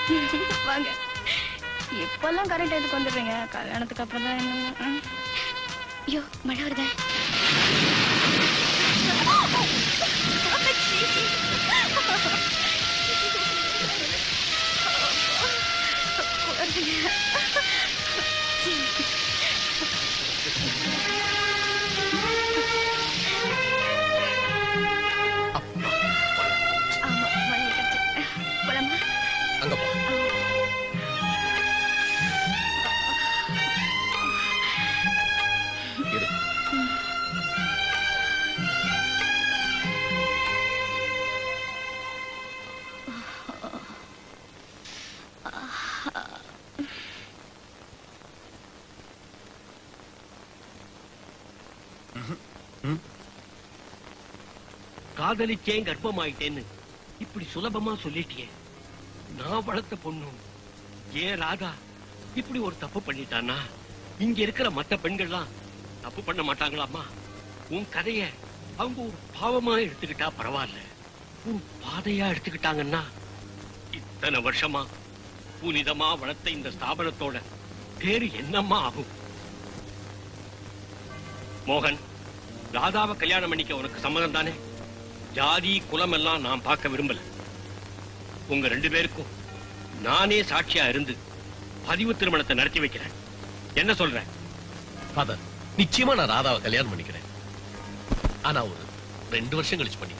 வாங்க இப்பெல்லாம் கரெக்ட் எதுக்கு வந்துடுறீங்க கல்யாணத்துக்கு அப்புறம் தான் என்ன ம். ஐயோ மழை வருதே ஆமா மழை விட்டுருச்சு போலாமா அங்க போ இரு காதலிச்சேன் கர்ப்பமாயிட்டேன்னு இப்படி சுலபமா சொல்லிட்டியே நான் வளர்த்த பொண்ணு ஏன் ராதா இப்படி ஒரு தப்பு பண்ணிட்டானா இங்க இருக்கிற மத்த பெண்கள்லாம் தப்பு பண்ண மாட்டாங்களாம்மா உன் கதைய அவங்க ஒரு பாவமா எடுத்துக்கிட்டா பரவாயில்ல ஒரு பாதையா எடுத்துக்கிட்டாங்கன்னா இத்தனை வருஷமா புனிதமா வளர்த்த இந்த ஸ்தாபனத்தோட பேரு என்னம்மா ஆகும் மோகன் ராதாவை கல்யாணம் பண்ணிக்க உனக்கு சம்மதம் தானே ஜாதி குலம் எல்லாம் நான் பார்க்க விரும்பல உங்க ரெண்டு பேருக்கும் நானே சாட்சியா இருந்து பதிவு திருமணத்தை நடத்தி வைக்கிறேன் என்ன சொல்ற ஃபாதர் நிச்சயமா நான் ராதாவை கல்யாணம் பண்ணிக்கிறேன் ஆனா ஒரு ரெண்டு வருஷம் கழிச்சு பண்ணிக்கிறேன்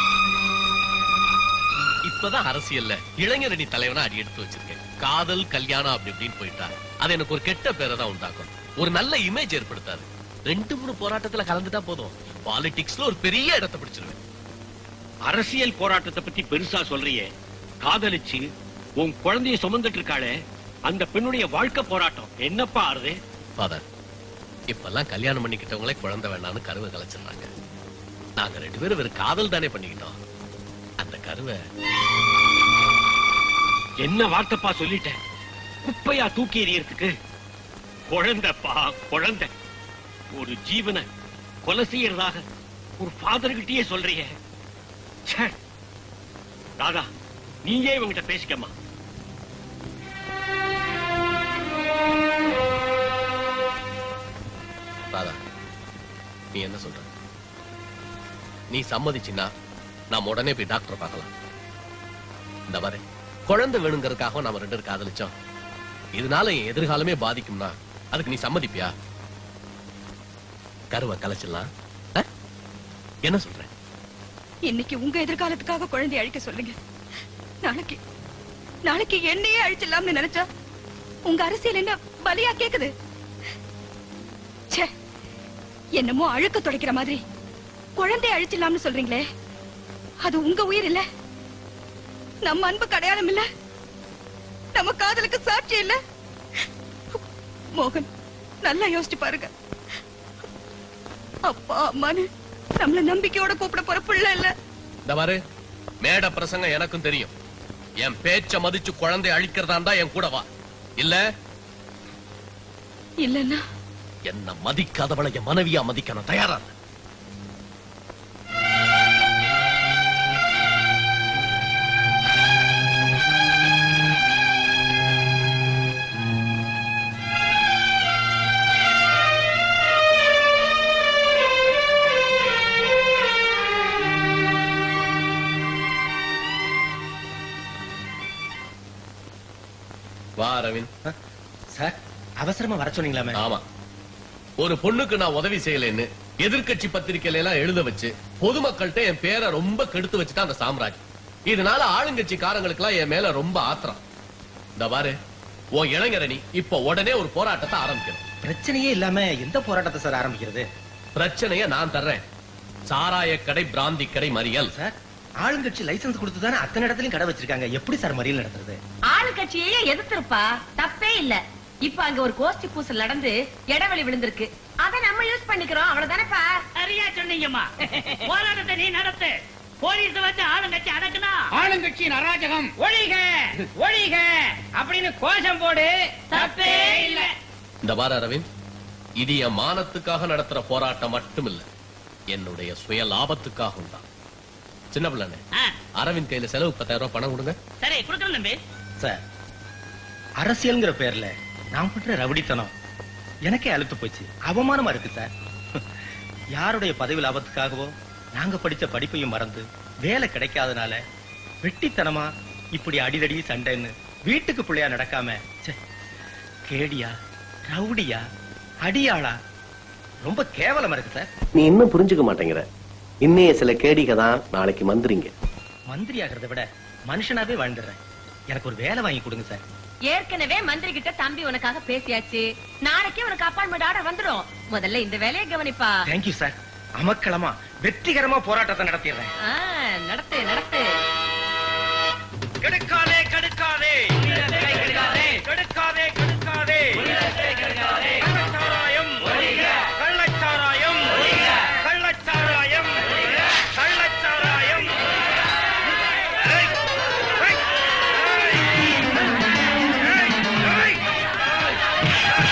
இப்பதான் அரசியல்ல இளைஞரணி தலைவனா அடி எடுத்து வச்சிருக்கேன் காதல் கல்யாணம் அப்படி இப்படின்னு போயிட்டா அது எனக்கு ஒரு கெட்ட பேரை தான் உண்டாக்கும் ஒரு நல்ல இமேஜ் ஏற்படுத்தாது ரெண்டு மூணு போராட்டத்துல கலந்துட்டா போதும் பாலிடிக்ஸ்ல ஒரு பெரிய இடத்தை பிடிச்சிருவேன் அரசியல் போராட்டத்தை பத்தி பெருசா சொல்றியே காதலிச்சு உன் குழந்தைய சுமந்துட்டு இருக்காளே அந்த பெண்ணுடைய வாழ்க்கை போராட்டம் என்னப்பா ஆறுது ஃபாதர் இப்பெல்லாம் கல்யாணம் பண்ணிக்கிட்டவங்களே குழந்தை வேண்டாம்னு கருவை கலைச்சிடுறாங்க நாங்க ரெண்டு பேரும் வெறும் காதல் தானே பண்ணிக்கிட்டோம் அந்த கருவை என்ன வார்த்தைப்பா சொல்லிட்டேன் குப்பையா தூக்கி எறியறதுக்கு குழந்தைப்பா குழந்தை ஒரு ஜீவனை கொலை செய்யறதாக ஒரு ஃபாதர் கிட்டயே சொல்றியே ச்சே. ராதா நீயே இவங்கிட்ட பேசிக்கம்மா ராதா நீ என்ன சொல்ற நீ சம்மதிச்சின்னா நாம உடனே போய் டாக்டர் பார்க்கலாம் இந்த பாரு குழந்தை வேணுங்கிறதுக்காக நாம ரெண்டு பேரும் காதலிச்சோம் இதனால என் எதிர்காலமே பாதிக்கும்னா அதுக்கு நீ சம்மதிப்பியா கருவை கலைச்சிடலாம் ஆ? என்ன சொல்ற இன்னைக்கு உங்க எதிர்காலத்துக்காக குழந்தைய அழிக்க சொல்லுங்க நாளைக்கு நாளைக்கு என்னையே அழிச்சிடலாம்னு நினைச்சா உங்க அரசியல் என்ன பலியா கேக்குது ச்சே என்னமோ அழுக்க துடைக்கிற மாதிரி குழந்தைய அழிச்சிடலாம்னு சொல்றீங்களே அது உங்க உயிர் இல்ல நம்ம அன்புக்கு அடையாளம் இல்ல நம்ம காதலுக்கு சாட்சி இல்ல மோகன் நல்லா யோசிச்சு பாருங்க அப்பா அம்மான்னு நம்மள நம்பிக்கையோட கூப்பிட போற பிள்ளை இல்ல இந்த பாரு மேட பிரசங்கம் எனக்கும் தெரியும் என் பேச்ச மதிச்சு குழந்தை அழிக்கிறதா இருந்தா என் கூட வா இல்ல இல்லன்னா என்ன மதிக்காதவளை என் மனைவியா மதிக்க நான் தயாரா இல்ல. வா அரவிந்த் சார் அவசரமா வர சொன்னீங்களாமே ஆமா ஒரு பொண்ணுக்கு நான் உதவி செய்யலைன்னு எதிர்க்கட்சி பத்திரிக்கையில எல்லாம் எழுத வச்சு பொதுமக்கள்கிட்ட என் பேரை ரொம்ப கெடுத்து வச்சுட்டான் அந்த சாம்ராஜ் இதனால ஆளுங்கட்சி காரங்களுக்குலாம் என் மேல ரொம்ப ஆத்திரம் இந்த பாரு உன் இளைஞரணி இப்ப உடனே ஒரு போராட்டத்தை ஆரம்பிக்கணும் பிரச்சனையே இல்லாம எந்த போராட்டத்தை சார் ஆரம்பிக்கிறது பிரச்சனைய நான் தர்றேன் சாராய கடை பிராந்தி கடை மறியல் சார் ஆளுங்கட்சி லைசென்ஸ் கொடுத்து தானே அத்தனை இடத்துலயும் கடை வச்சிருக்காங்க எப்படி சார் மறியல் நடத்துறது ஆளுங்கட்சியே எதிர்த்திருப்பா தப்பே இல்ல இப்ப அங்க ஒரு கோஷ்டி பூசல் நடந்து இடைவெளி விழுந்திருக்கு அத நம்ம யூஸ் பண்ணிக்கிறோம் அவ்வளவுதானப்பா சரியா சொன்னீங்கம்மா போராட்டத்தை நீ நடத்து போலீஸ் வந்து ஆளுங்கட்சி அடக்குனா ஆளுங்கட்சியின் அராஜகம் ஒழிக ஒழிக அப்படின்னு கோஷம் போடு தப்பே இல்ல இந்த பாரு அரவிந்த் இது என் மானத்துக்காக நடத்துற போராட்டம் மட்டும் இல்ல என்னுடைய சுய லாபத்துக்காகவும் தான் சின்ன பிள்ளைண்ணே ஆ, அரவிந்த் கையில செலவு பத்தாயிரம் ரூபாய் பணம் கொடுங்க சரி கொடுக்கணும் தம்பி சார் அரசியல்ங்கிற பேர்ல நான் பண்ற ரவுடித்தனம் எனக்கே அழுத்து போச்சு அவமானமா இருக்கு சார் யாருடைய பதவி லாபத்துக்காகவோ நாங்க படிச்ச படிப்பையும் மறந்து வேலை கிடைக்காதனால வெட்டித்தனமா இப்படி அடிதடி சண்டைன்னு வீட்டுக்கு பிள்ளையா நடக்காம ச்சே, கேடியா ரவுடியா அடியாளா ரொம்ப கேவலமா இருக்கு சார் நீ இன்னும் புரிஞ்சுக்க மாட்டேங்கிற இன்னைய சில கேடிக தான் நாளைக்கு மந்திரிங்க மந்திரி ஆகிறத விட மனுஷனாவே வாழ்ந்துடுறேன் எனக்கு ஒரு வேலை வாங்கி கொடுங்க சார் ஏற்கனவே மந்திரி கிட்ட தம்பி உனக்காக பேசியாச்சு நாளைக்கு உனக்கு அப்பாயின்மெண்ட் ஆர்டர் வந்துடும் முதல்ல இந்த வேலையை கவனிப்பா தேங்க்யூ சார் அமக்களமா வெற்றிகரமா போராட்டத்தை நடத்திடுறேன் ஆ, நடத்து நடத்து கெடுக்காதே கெடுக்காதே கெடுக்காதே கெடுக்காதே கள்ளச்சாராயம் கள்ளச்சாராயம் கள்ளச்சாராயம் கள்ளச்சாராயம் ஏய், ஏய், ஏய், ஏய், ஏய்.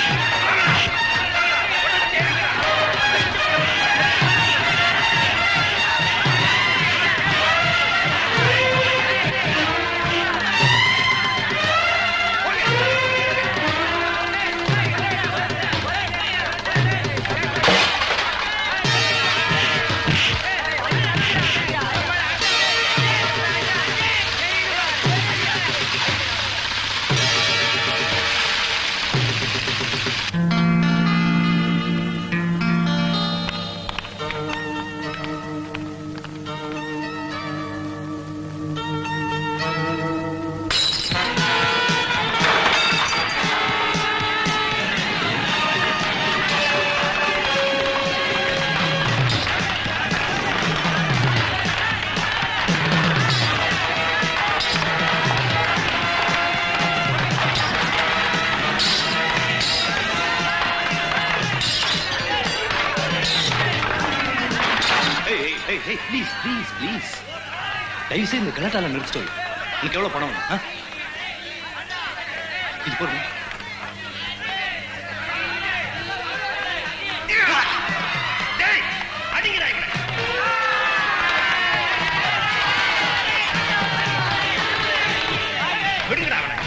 ப்ளீஸ் ப்ளீஸ் ப்ளீஸ் தயவுசெய்து இந்த கலாட்டால நிறுத்திட்டு வை. உனக்கு எவ்வளவு பணம் வேணும் ஆ? இது போடுங்க டேய், அடிங்கடா இவனை. விடுங்கடா அவனை.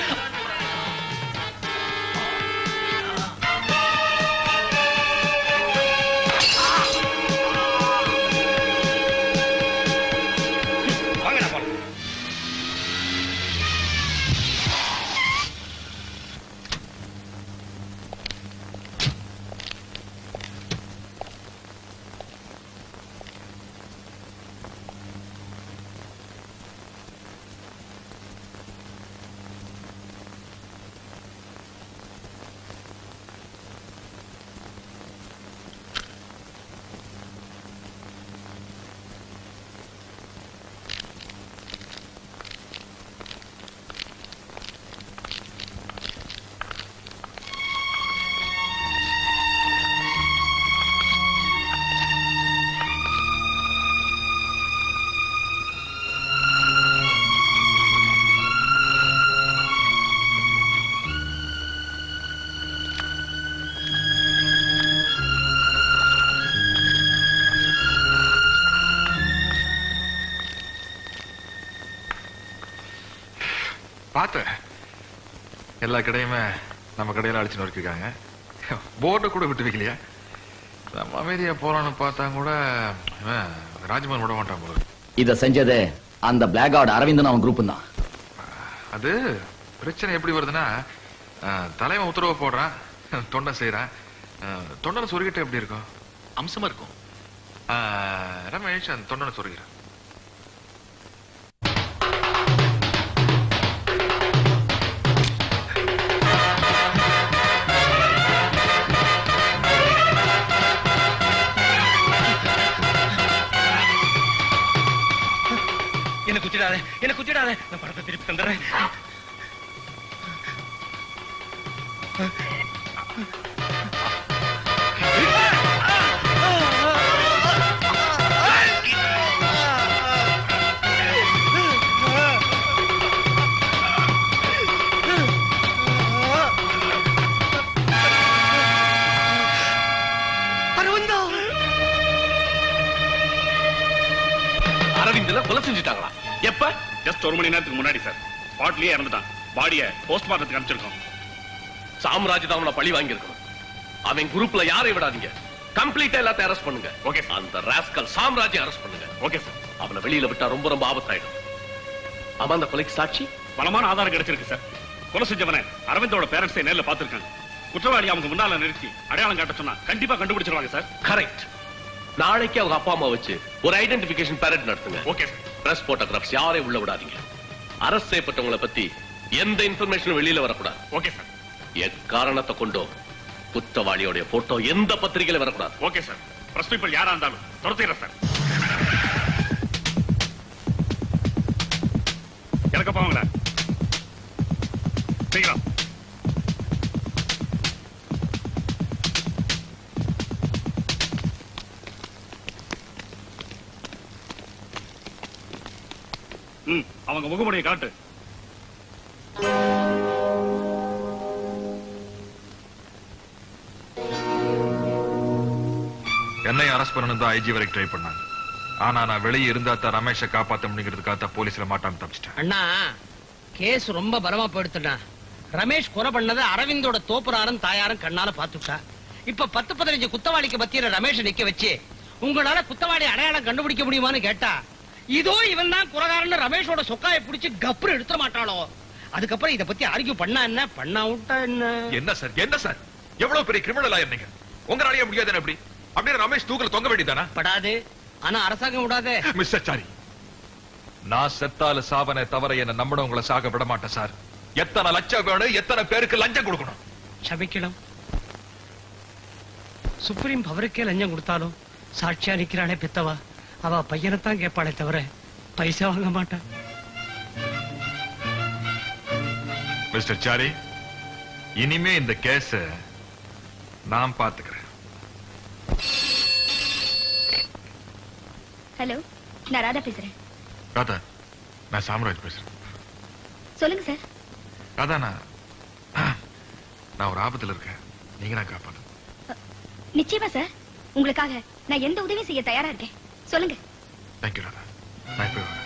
வாங்கடா போலாம். பார்த்தேன் எல்லா கடையுமே நம்ம கடையில அடிச்சு நொறுக்கிருக்காங்க போர்டை கூட விட்டு வைக்கலையா நம்ம அமைதியா போறான்னு பார்த்தா கூட இவன் ராஜ்மோகன் விட மாட்டான் போல இத செஞ்சது அந்த பிளாக் அவுட் அரவிந்தன் அவன் குரூப் தான் அது பிரச்சனை எப்படி வருதுன்னா அஹ், தலைவன் உத்தரவு போடுறான் தொண்டை செய்யறான் தொண்டனை சொருகிட்ட எப்படி இருக்கும் அம்சமா இருக்கும் அஹ், ரமேஷ் அந்த தொண்டனை சொருகிறான் என்ன குத்திடாத என்ன குத்திடாத நான் பணத்தை திருப்பி தந்துடுறேன் அரவிந்தல கொலை செஞ்சுட்டாங்களா எப்ப ஜஸ்ட் ஒரு மணி நேரத்துக்கு முன்னாடி சார் ஸ்பாட்லயே இறந்துட்டான் பாடிய போஸ்ட்மார்ட்டத்துக்கு அனுப்பிச்சிருக்கோம் சாம்ராஜ் தான் அவனை பழி வாங்கியிருக்கணும் அவன் குரூப்ல யாரை விடாதீங்க கம்ப்ளீட்டா எல்லாத்தையும் அரெஸ்ட் பண்ணுங்க ஓகே அந்த ராஸ்கல் சாம்ராஜ்யம் அரெஸ்ட் பண்ணுங்க ஓகே சார் அவனை வெளியில விட்டா ரொம்ப ரொம்ப ஆபத்தாயிடும் ஆமா அந்த கொலைக்கு சாட்சி பலமான ஆதாரம் கிடைச்சிருக்கு சார் கொலை செஞ்சவனை அரவிந்தோட பேரண்ட்ஸை நேர்ல பார்த்திருக்காங்க குற்றவாளி அவங்க முன்னால நிறுத்தி அடையாளம் காட்ட சொன்னா கண்டிப்பா கண்டுபிடிச்சிருவாங்க சார் கரெக்ட் நாளைக்கு அவங்க அப்பா அம்மா வச்சு ஒரு ஐடென்டிபிகேஷன் பேரட் நடத்துங்க ஓகே பிரஸ் போட்டோகிராஃப்ஸ் யாரையும் உள்ள விடாதீங்க அரஸ்ட் செய்யப்பட்டவங்களை பத்தி எந்த இன்ஃபர்மேஷனும் வெளியில வரக்கூடாது ஓகே சார் எக்காரணத்தை கொண்டோ குற்றவாளியோட போட்டோ எந்த பத்திரிகையில வரக்கூடாது ஓகே சார் பிரஸ் பீப்பிள் யாரா இருந்தாலும் துரத்திடுறேன் சார் எனக்கு போங்களேன் சீக்கிரம் ம் அவங்க முகமுடைய காட்டு என்னை அரெஸ்ட் பண்ணணும் தான் ஐஜி வரைக்கும் ட்ரை பண்ணாங்க ஆனா நான் வெளியே இருந்தா தான் ரமேஷை காப்பாத்த முடிங்கிறதுக்காக தான் போலீஸ்ல மாட்டாம தப்பிச்சிட்டேன் அண்ணா கேஸ் ரொம்ப பலமா போயிடுத்துண்ணா ரமேஷ் கொலை பண்ணதை அரவிந்தோட தோப்புறாரும் தாயாரும் கண்ணால பாத்துட்டா இப்ப பத்து பதினஞ்சு குத்தவாளிக்கு மத்தியில ரமேஷ் நிக்க வச்சு உங்களால குத்தவாளி அடையாளம் கண்டுபிடிக்க முடியுமான்னு கேட்டா இதோ இவன் தான் குறகாரன்னு ரமேஷோட சொக்காயை பிடிச்சு கப்புறு எடுத்துட மாட்டாளோ அதுக்கப்புறம் இத பத்தி ஆர்கியூ பண்ணா என்ன பண்ணா விட்டா என்ன என்ன சார் என்ன சார் எவ்வளவு பெரிய கிரிமினல் ஆயிருந்தீங்க உங்களாலேயே முடியாது எப்படி அப்படியே ரமேஷ் தூக்கல தொங்க வேண்டியதானா படாது ஆனா அரசாங்கம் விடாதே மிஸ்டர் சாரி நான் செத்தால சாவனை தவிர என்ன நம்பினவங்களை சாக விட மாட்டேன் சார் எத்தனை லட்சம் வேணும் எத்தனை பேருக்கு லஞ்சம் கொடுக்கணும் சபிக்கலாம் சுப்ரீம் பவருக்கே லஞ்சம் கொடுத்தாலும் சாட்சியா நிக்கிறானே பெத்தவா அவ பையனைத்தான் கேட்பாளே தவிர பைசா வாங்க மாட்டா மிஸ்டர் சாரி இனிமே இந்த கேஸ நான் பாத்துக்கிறேன் ஹலோ நான் ராதா பேசுறேன் ராதா நான் சாம்ராஜ் பேசுறேன் சொல்லுங்க சார் ராதா நான் நான் ஒரு ஆபத்துல இருக்கேன் நீங்க நான் காப்பாத்து நிச்சயமா சார் உங்களுக்காக நான் எந்த உதவியும் செய்ய தயாரா இருக்கேன் சொல்லுங்க தேங்க்யூ ராதா நான் இப்ப வரேன்